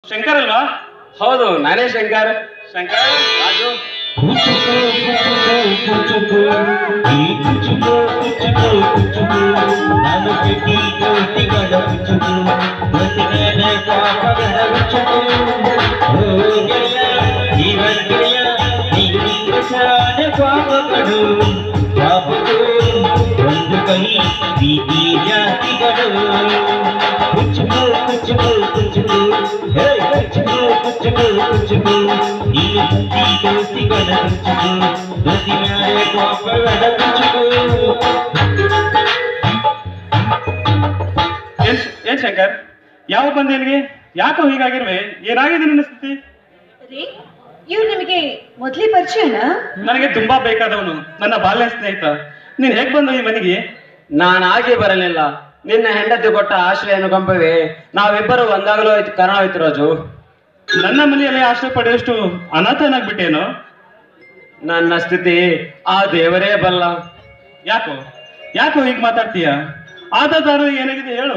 ಶಂಕರ್ ಅಲ್ವಾ ಹೌದು ನಾನೇ ಶಂಕರ್ ಶಂಕರ್ ರಾಜು ಕುಚುಕು ಕುಚುಕು ಈ ಕುಚುಕು ಕುಚುಕು ಕುಚುಕು ನಾನು ಕೆಟ್ಟಿ ಕೋಟಿಗಳ ಕುಚುಕು ಬಸಿಗನ ಪಾಪಗಳ ಕುಚುಕು ಓ ಗೆಳೆಯ ಜೀವನ ಗೆಳೆಯ ನೀನು ಶಾನೆ ಪಾಪಗಳು ಪಾಪಗಳು ಒಂದು ಕೈ ಪ್ರೀತಿ ಜಾತಿಗಳು ಕುಚುಕು ಕುಚುಕು ಕುಚುಕು ಹೇ ಕುಚುಕು ಕುಚುಕು ಕುಚುಕು ನೀನು ಬುದ್ಧಿ ದೋಸ್ತಿಗಳ ಕುಚುಕು ದೋಸ್ತಿ ಮ್ಯಾಲೆ ಪಾಪಗಳ ಕುಚುಕು ಏನ್ ಏನ್ ಶಂಕರ್ ಯಾವ ಬಂದೆ ಇಲ್ಲಿಗೆ ಯಾಕೋ ಹೀಗಾಗಿರ್ವೆ ಏನಾಗಿದೆ ನಿನ್ನ ಸ್ಥಿತಿ ರೀ ಇವ್ರು ನಿಮಗೆ ಮೊದ್ಲೇ ಪರಿಚಯನಾ ನನಗೆ ತುಂಬಾ ಬೇಕಾದವನು ನನ್ನ ಬಾಲ್ಯ ಸ್ನೇಹಿತ ನೀನ್ ಹೇಗ್ ಬಂದ ಈ ಮನೆಗೆ ನಾನಾಗಿ ಬರಲಿಲ್ಲ ನಿನ್ನ ಹೆಂಡತಿ ಕೊಟ್ಟ ಆಶ್ರಯ ಅನುಕಂಪವೇ ನಾವಿಬ್ಬರು ಒಂದಾಗಲೂ ಆಯ್ತು ಕಾರಣವಾಯ್ತು ರಾಜು ನನ್ನ ಮನೆಯಲ್ಲಿ ಆಶ್ರಯ ಪಡೆಯುವಷ್ಟು ಅನಾಥನಾಗ್ಬಿಟ್ಟೇನೋ ನನ್ನ ಸ್ಥಿತಿ ಆ ದೇವರೇ ಬಲ್ಲ ಯಾಕೋ ಯಾಕೋ ಹೀಗ್ ಮಾತಾಡ್ತೀಯ ಆದದಾರು ಏನಾಗಿದೆ ಹೇಳು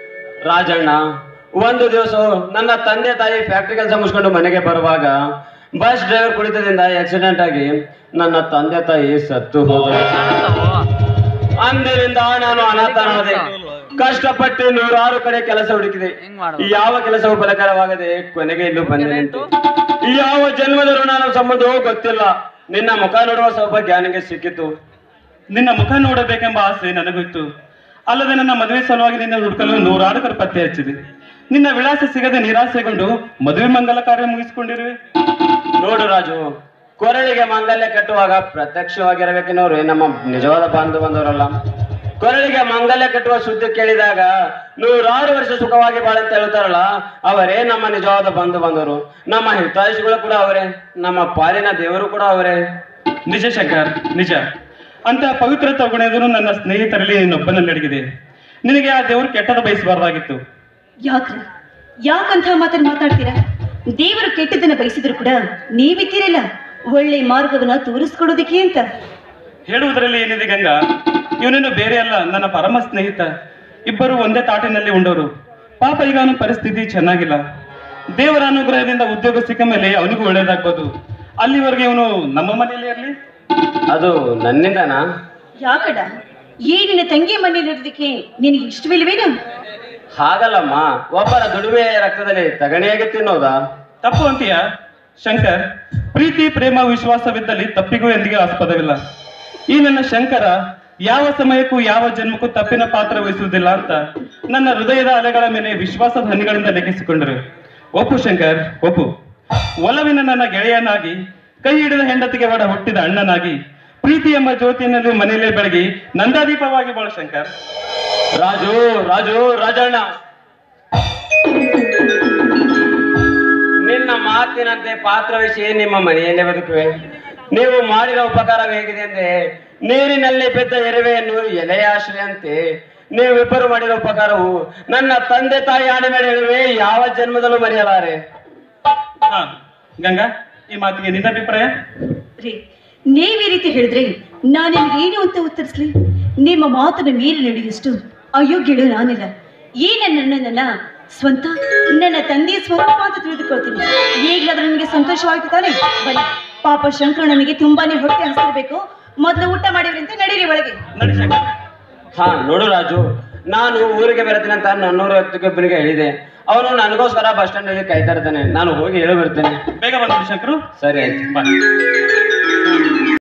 ರಾಜಣ್ಣ ಒಂದು ದಿವಸ ನನ್ನ ತಂದೆ ತಾಯಿ ಫ್ಯಾಕ್ಟ್ರಿ ಕೆಲಸ ಮುಗಿಸ್ಕೊಂಡು ಮನೆಗೆ ಬರುವಾಗ ಬಸ್ ಡ್ರೈವರ್ ಕುಡಿತದಿಂದ ಆಕ್ಸಿಡೆಂಟ್ ಆಗಿ ನನ್ನ ತಂದೆ ತಾಯಿ ಸತ್ತು ಹೋದರು ಅಂದಿನಿಂದ ನಾನು ಅನಾಥನಾದೆ ಕಷ್ಟಪಟ್ಟು ನೂರಾರು ಕಡೆ ಕೆಲಸ ಹುಡುಕಿದೆ ಯಾವ ಕೆಲಸವೂ ಫಲಕರವಾಗದೆ ಕೊನೆಗೆ ಇಲ್ಲೂ ಬಂದೆ ನಿಂತೆ. ಯಾವ ಜನ್ಮದ ಋಣ ಸಂಬಂಧವೂ ಗೊತ್ತಿಲ್ಲ ನಿನ್ನ ಮುಖ ನೋಡುವ ಸೌಭಾಗ್ಯ ನನಗೆ ಸಿಕ್ಕಿತು ನಿನ್ನ ಮುಖ ನೋಡಬೇಕೆಂಬ ಆಸೆ ನನಗಿತ್ತು ಅಲ್ಲದೆ ನನ್ನ ಮದುವೆ ಸಲುವಾಗಿ ನಿನ್ನ ಹುಡುಕಲು ನೂರಾರು ಕಡೆ ಪತ್ತೆ ಹಚ್ಚಿದೆ ನಿನ್ನ ವಿಳಾಸ ಸಿಗದೆ ನಿರಾಸೆಗೊಂಡು ಮದುವೆ ಮಂಗಲ ಕಾರ್ಯ ಮುಗಿಸಿಕೊಂಡಿರುವೆ ನೋಡು ರಾಜು ಕೊರಳಿಗೆ ಮಾಂಗಲ್ಯ ಕಟ್ಟುವಾಗ ಪ್ರತ್ಯಕ್ಷವಾಗಿರಬೇಕೆನ್ನೋರು ನಮ್ಮ ನಿಜವಾದ ಬಾಂಧವ ಬಂದವರಲ್ಲ ಕೊರಳಿಗೆ ಮಾಂಗಲ್ಯ ಕಟ್ಟುವ ಸುದ್ದಿ ಕೇಳಿದಾಗ ನೂರಾರು ವರ್ಷ ಸುಖವಾಗಿ ಬಾಳಂತ ಹೇಳ್ತಾರಲ್ಲ ಅವರೇ ನಮ್ಮ ನಿಜವಾದ ಬಂಧು ಬಂದವರು ನಮ್ಮ ಹಿತಾಯಿಷಿಗಳು ಕೂಡ ಅವರೇ ನಮ್ಮ ಪಾಲಿನ ದೇವರು ಕೂಡ ಅವರೇ ನಿಜ ಶಂಕರ್ ನಿಜ ಅಂತ ಪವಿತ್ರ ತಗುಣೆದು ನನ್ನ ಸ್ನೇಹಿತರಲ್ಲಿ ನಿನ್ನೊಬ್ಬನಲ್ಲಿ ಅಡಗಿದೆ ನಿನಗೆ ಆ ದೇವರು ಕೆಟ್ಟದ ಬಯಸಬಾರ್ದಾಗಿತ್ತು ಯಾಕ್ರಿ ಯಾಕಂತ ಮಾತನ್ನ ಮಾತಾಡ್ತೀರಾ ದೇವರು ಕೆಟ್ಟದನ್ನ ಬಯಸಿದ್ರು ಕೂಡ ನೀವಿದ್ದೀರಲ್ಲ ಒಳ್ಳೆ ಮಾರ್ಗವನ್ನ ತೋರಿಸ್ಕೊಡೋದಕ್ಕೆ ಅಂತ ಹೇಳುವುದರಲ್ಲಿ ಏನಿದೆ ಗಂಗಾ ಇವನೇನು ಬೇರೆ ಅಲ್ಲ ನನ್ನ ಪರಮ ಸ್ನೇಹಿತ ಇಬ್ಬರು ಒಂದೇ ತಾಟಿನಲ್ಲಿ ಉಂಡವರು ಪಾಪ ಈಗ ಅವನ ಪರಿಸ್ಥಿತಿ ಚೆನ್ನಾಗಿಲ್ಲ ದೇವರ ಅನುಗ್ರಹದಿಂದ ಉದ್ಯೋಗ ಸಿಕ್ಕ ಮೇಲೆ ಅವನಿಗೂ ಒಳ್ಳೇದಾಗ್ಬೋದು ಅಲ್ಲಿವರೆಗೆ ಇವನು ನಮ್ಮ ಮನೆಯಲ್ಲಿ ಇರಲಿ ಅದು ನನ್ನಿಂದನಾ ಯಾಕಡ ಈ ನಿನ್ನ ತಂಗಿ ಮನೇಲಿರೋದಕ್ಕೆ ನಿನಗೆ ಇಷ್ಟವಿಲ್ವೇನು ಹಾಗಲ್ಲಮ್ಮ ಒಬ್ಬರ ದುಡಿಮೆ ರಕ್ತದಲ್ಲಿ ತಗಣಿಯಾಗಿ ತಿನ್ನೋದಾ ತಪ್ಪು ಅಂತೀಯ ಶಂಕರ್ ಪ್ರೀತಿ ಪ್ರೇಮ ವಿಶ್ವಾಸವಿದ್ದಲ್ಲಿ ತಪ್ಪಿಗೂ ಎಂದಿಗೂ ಆಸ್ಪದವಿಲ್ಲ ಈ ನನ್ನ ಶಂಕರ ಯಾವ ಸಮಯಕ್ಕೂ ಯಾವ ಜನ್ಮಕ್ಕೂ ತಪ್ಪಿನ ಪಾತ್ರ ವಹಿಸುವುದಿಲ್ಲ ಅಂತ ನನ್ನ ಹೃದಯದ ಅಲೆಗಳ ಮೇಲೆ ವಿಶ್ವಾಸದ ಹನಿಗಳಿಂದ ಲೆಕ್ಕಿಸಿಕೊಂಡರು ಒಪ್ಪು ಶಂಕರ್ ಒಪ್ಪು ಒಲವಿನ ನನ್ನ ಗೆಳೆಯನಾಗಿ ಕೈ ಹಿಡಿದ ಹೆಂಡತಿಗೆ ಒಡ ಹುಟ್ಟಿದ ಅಣ್ಣನಾಗಿ ಪ್ರೀತಿ ಎಂಬ ಜ್ಯೋತಿಯಲ್ಲಿ ಮನೆಯಲ್ಲೇ ಬೆಳಗಿ ನಂದಾದೀಪವಾಗಿ ಬಾಳು ಶಂಕರ್ ರಾಜು ರಾಜು ರಾಜಣ್ಣ ನಿನ್ನ ಮಾತಿನಂತೆ ಪಾತ್ರ ವಹಿಸಿ ನಿಮ್ಮ ಮನೆಯಲ್ಲೇ ಬದುಕುವೆ ನೀವು ಮಾಡಿದ ಉಪಕಾರ ಹೇಗಿದೆ ಅಂದ್ರೆ ನೀರಿನಲ್ಲಿ ಬಿದ್ದ ಎರುವೆಯನ್ನು ಎಲೆಯ ಆಶ್ರಯಂತೆ ನೀವಿಬ್ಬರು ಮಾಡಿದ ಉಪಕಾರವು ನನ್ನ ತಂದೆ ತಾಯಿ ಆಣೆ ಮೇಲೆ ಹೇಳುವೆ ಯಾವ ಜನ್ಮದಲ್ಲೂ ಮರೆಯಲಾರೆ ಹಾ ಗಂಗಾ ಈ ಮಾತಿಗೆ ನಿನ್ನ ಅಭಿಪ್ರಾಯ ರೀ ನೀವ್ ಈ ರೀತಿ ಹೇಳಿದ್ರೆ ನಾನು ನಿಮ್ಗೆ ಏನು ಅಂತ ಉತ್ತರಿಸ್ಲಿ ನಿಮ್ಮ ಮಾತನ್ನು ಮೀರಿ ನಡೆಯುವಷ್ಟು ಅಯೋಗ್ಯಳು ನಾನಿಲ್ಲ ಈ ನನ್ನ ಅಣ್ಣನನ್ನ ಸ್ವಂತ ನನ್ನ ತಂದೆಯ ಸ್ವರೂಪ ಅಂತ ತಿಳಿದುಕೊಳ್ತೀನಿ ಈಗಲಾದ್ರೂ ನನಗೆ ಸಂತೋಷವಾಯ್ತು ತಾನೆ ಬನ್ನಿ ಪಾಪ ಶಂಕರ ನನಗೆ ತುಂಬಾನೇ ಹೊಟ್ಟೆ ಹಸಿರ್ಬೇಕು ಮೊದಲು ಊಟ ಮಾಡಿವ್ರಂತೆ ನಡೀರಿ ಒಳಗೆ ನಡಿ ಶಂಕರ್ ಹಾ ನೋಡು ರಾಜು ನಾನು ಊರಿಗೆ ಬರ್ತೀನಿ ಅಂತ ನನ್ನೂರ ವ್ಯಕ್ತಿಗೊಬ್ಬನಿಗೆ ಹೇಳಿದೆ ಅವನು ನನಗೋಸ್ಕರ ಬಸ್ ಸ್ಟ್ಯಾಂಡ್ ಅಲ್ಲಿ ಕಾಯ್ತಾ ಇರ್ತಾನೆ ನಾನು ಹೋಗಿ ಹೇಳಿ ಬರ್ತೇನೆ ಬೇಗ ಬಂದ್ಬಿಡಿ ಶಂಕರು ಸರಿ ಆಯ್ತು ಬಾಯ್